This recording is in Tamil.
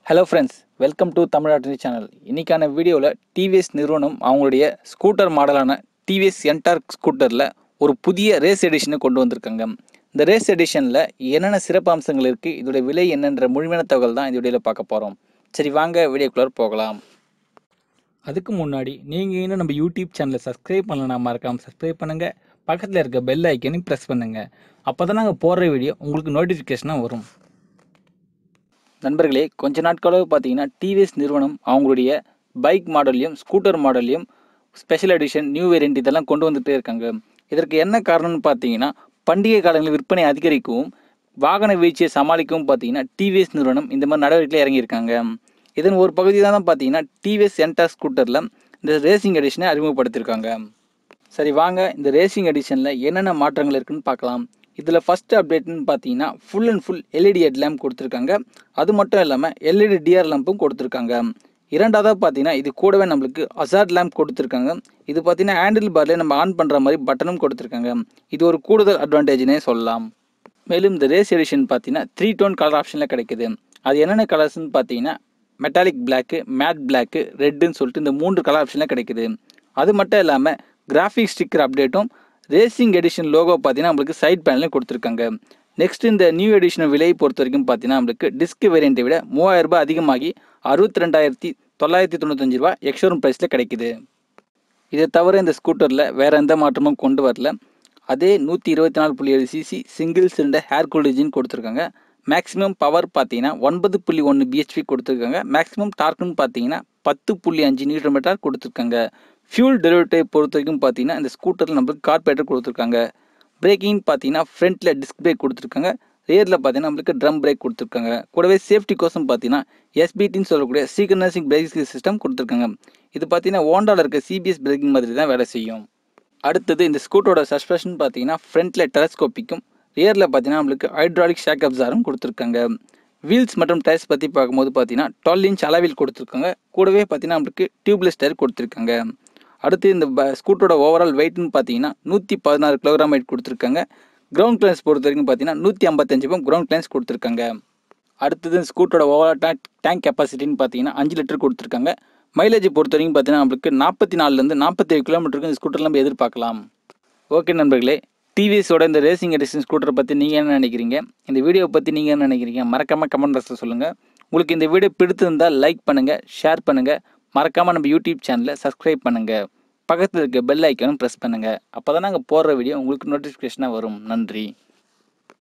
ஹலோ ஃப்ரெண்ட்ஸ் வெல்கம் டு தமிழ்நாட்டு சேனல் இன்னைக்கான வீடியோவில் டிவிஎஸ் நிறுவனம் அவங்களுடைய ஸ்கூட்டர் மாடலான டிவிஎஸ் என்டார்க் ஸ்கூட்டரில் ஒரு புதிய ரேஸ் எடிஷனை கொண்டு வந்திருக்காங்க இந்த ரேஸ் எடிஷனில் என்னென்ன சிறப்பு அம்சங்கள் இருக்குது இதோட விலை என்னன்ற முழுமையான தகவல் தான் இந்த வீடியோவில் பார்க்க போகிறோம் சரி வாங்க வீடியோக்குள்ளே போகலாம் அதுக்கு முன்னாடி நீங்கள் இன்னும் நம்ம யூடியூப் சேனலை சப்ஸ்கிரைப் பண்ணலனா மறக்காமல் சப்ஸ்கிரைப் பண்ணுங்கள் பக்கத்தில் இருக்க பெல் ஐக்கனையும் ப்ரெஸ் பண்ணுங்கள் அப்போ தான் நாங்கள் போடுற வீடியோ உங்களுக்கு நோட்டிஃபிகேஷனாக வரும் நண்பர்களே கொஞ்ச நாட்களாக பார்த்தீங்கன்னா டிவிஎஸ் நிறுவனம் அவங்களுடைய பைக் மாடல்லையும் ஸ்கூட்டர் மாடல்லையும் ஸ்பெஷல் எடிஷன் நியூ வேரியண்ட் இதெல்லாம் கொண்டு வந்துட்டே இருக்காங்க இதற்கு என்ன காரணம்னு பார்த்தீங்கன்னா பண்டிகை காலங்களில் விற்பனை அதிகரிக்கவும் வாகன வீழ்ச்சியை சமாளிக்கவும் பார்த்தீங்கன்னா டிவிஎஸ் நிறுவனம் இந்த மாதிரி நடவடிக்கையில் இறங்கியிருக்காங்க இதன் ஒரு பகுதி தான் பார்த்தீங்கன்னா டிவிஎஸ் என்டா ஸ்கூட்டரில் இந்த ரேசிங் எடிஷனை அறிமுகப்படுத்தியிருக்காங்க சரி வாங்க இந்த ரேசிங் எடிஷனில் என்னென்ன மாற்றங்கள் இருக்குன்னு பார்க்கலாம் இதில் ஃபஸ்ட்டு அப்டேட்னு பார்த்தீங்கன்னா full and full LED head lamp கொடுத்துருக்காங்க அது மட்டும் இல்லாமல் எல்இடி டிஆர் லேம்பும் கொடுத்துருக்காங்க இரண்டாவதாக பார்த்தீங்கன்னா இது கூடவே நம்மளுக்கு அசார்ட் லேம்ப் கொடுத்துருக்காங்க இது பார்த்தீங்கன்னா ஹேண்டில் பார்லேயே நம்ம ஆன் பண்ணுற மாதிரி பட்டனும் கொடுத்துருக்காங்க இது ஒரு கூடுதல் அட்வான்டேஜ்னே சொல்லலாம் மேலும் இந்த ரேஸ் எடிஷன் பார்த்தீங்கன்னா த்ரீ டோன் கலர் ஆப்ஷனில் கிடைக்குது அது என்னென்ன கலர்ஸ்னு பார்த்தீங்கன்னா மெட்டாலிக் பிளாக்கு மேட் பிளாக்கு ரெட்டுன்னு சொல்லிட்டு இந்த மூன்று கலர் ஆப்ஷனில் கிடைக்குது அது மட்டும் இல்லாமல் கிராஃபிக் ஸ்டிக்கர் அப்டேட்டும் ரேசிங் எடிஷன் லோகோ பார்த்தீங்கன்னா நம்மளுக்கு சைட் பேனலையும் கொடுத்துருக்காங்க நெக்ஸ்ட் இந்த நியூ எடிஷன் விலையை பொறுத்த வரைக்கும் பார்த்தீங்கன்னா நம்மளுக்கு டிஸ்க் வேரியண்ட்டை விட மூவாயிரம் ரூபாய் அதிகமாகி அறுபத்தி ரெண்டாயிரத்தி தொள்ளாயிரத்தி தொண்ணூத்தஞ்சு ரூபா எக்ஷோரூம் ப்ரைஸில் கிடைக்குது இதை தவிர இந்த ஸ்கூட்டரில் வேறு எந்த மாற்றமும் கொண்டு வரல அதே நூற்றி இருபத்தி நாலு புள்ளி ஏழு cc single cylinder air cool engine கொடுத்துருக்காங்க மேக்ஸிமம் பவர் பார்த்தீங்கன்னா ஒன்பது புள்ளி ஒன்று பிஹெச்பி கொடுத்துருக்காங்க மேக்ஸிமம் டார்க்குன்னு பார்த்தீங்கன்னா பத்து புள்ளி அஞ்சு நியூட்ரன் மீட்டர் கொடுத்துருக்காங்க ஃபியூல் டெலிவரி பொறுத்த வரைக்கும் பார்த்தீங்கன்னா இந்த ஸ்கூட்டரில் நம்மளுக்கு கார்பரேட்டர் கொடுத்துருக்காங்க பிரேக்கிங் பார்த்தீங்கன்னா ஃப்ரண்ட்டில் டிஸ்க் பிரேக் கொடுத்துருக்காங்க ரியரில் பார்த்தீங்கன்னா நம்மளுக்கு ட்ரம் பிரேக் கொடுத்துருக்காங்க கூடவே சேஃப்டி கோசம் பார்த்தீங்கன்னா எஸ்பிடின்னு சொல்லக்கூடிய சீக்னசிங் பிரேக்கிங் சிஸ்டம் கொடுத்துருக்காங்க இது பார்த்தீங்கன்னா ஓண்டாவில் இருக்க சிபிஎஸ் பிரேக்கிங் மாதிரி தான் வேலை செய்யும் அடுத்தது இந்த ஸ்கூட்டரோட சஸ்பென்ஷன் பார்த்தீங்கன்னா ஃப்ரண்ட்டில் டெலஸ்கோப்பிக்கும் ரியரில் பார்த்தீங்கன்னா நம்மளுக்கு ஹைட்ராலிக் ஷேக் அப்சாரும் கொடுத்துருக்காங்க வீல்ஸ் மற்றும் டயர்ஸ் பற்றி பார்க்கும்போது பார்த்தீங்கன்னா டுவெல் இன்ச் அளவில் கொடுத்துருக்காங்க கூடவே பார்த்தீங்கன்னா நம்மளுக்கு டியூப்லெஸ் டயர் கொடுத்துருக்காங்க அடுத்து இந்த ப ஸ்கூட்டரோட ஓவரால் வெயிட்னு பார்த்தீங்கன்னா நூற்றி பதினாறு கிலோகிராம் வெயிட் கொடுத்துருக்காங்க கிரவுண்ட் கிளான்ஸ் பொறுத்த வரைக்கும் பார்த்தீங்கன்னா நூற்றி ஐம்பத்தஞ்சு பம் கிரவுண்ட் கிளான்ஸ் கொடுத்துருக்காங்க அடுத்தது ஸ்கூட்டரோட ஓவரால் டேங்க் டேங்க் கெப்பாசிட்டின்னு பார்த்தீங்கன்னா அஞ்சு லிட்டர் கொடுத்துருக்காங்க மைலேஜ் பொறுத்த வரைக்கும் பார்த்தீங்கன்னா நம்மளுக்கு நாற்பத்தி நாலுலேருந்து நாற்பத்தேழு கிலோமீட்டருக்கு இந்த ஸ்கூட்டர் நம்ம எதிர்பார்க்கலாம் ஓகே நண்பர்களே டிவிஎஸோட இந்த ரேசிங் எடிஷன் ஸ்கூட்டரை பற்றி நீங்கள் என்ன நினைக்கிறீங்க இந்த வீடியோவை பற்றி நீங்கள் என்ன நினைக்கிறீங்க மறக்காமல் கமெண்ட் பாக்ஸில் சொல்லுங்கள் உங்களுக்கு இந்த வீடியோ பிடித்திருந்தால் லைக் பண்ணுங்கள் ஷேர் பண்ணுங்கள் மறக்காமல் நம்ம யூடியூப் சேனலை சப்ஸ்கிரைப் பண்ணுங்கள் பக்கத்தில் இருக்க பெல் ஐக்கனும் ப்ரெஸ் பண்ணுங்கள் அப்போ தான் நாங்கள் போடுற வீடியோ உங்களுக்கு நோட்டிஃபிகேஷனாக வரும் நன்றி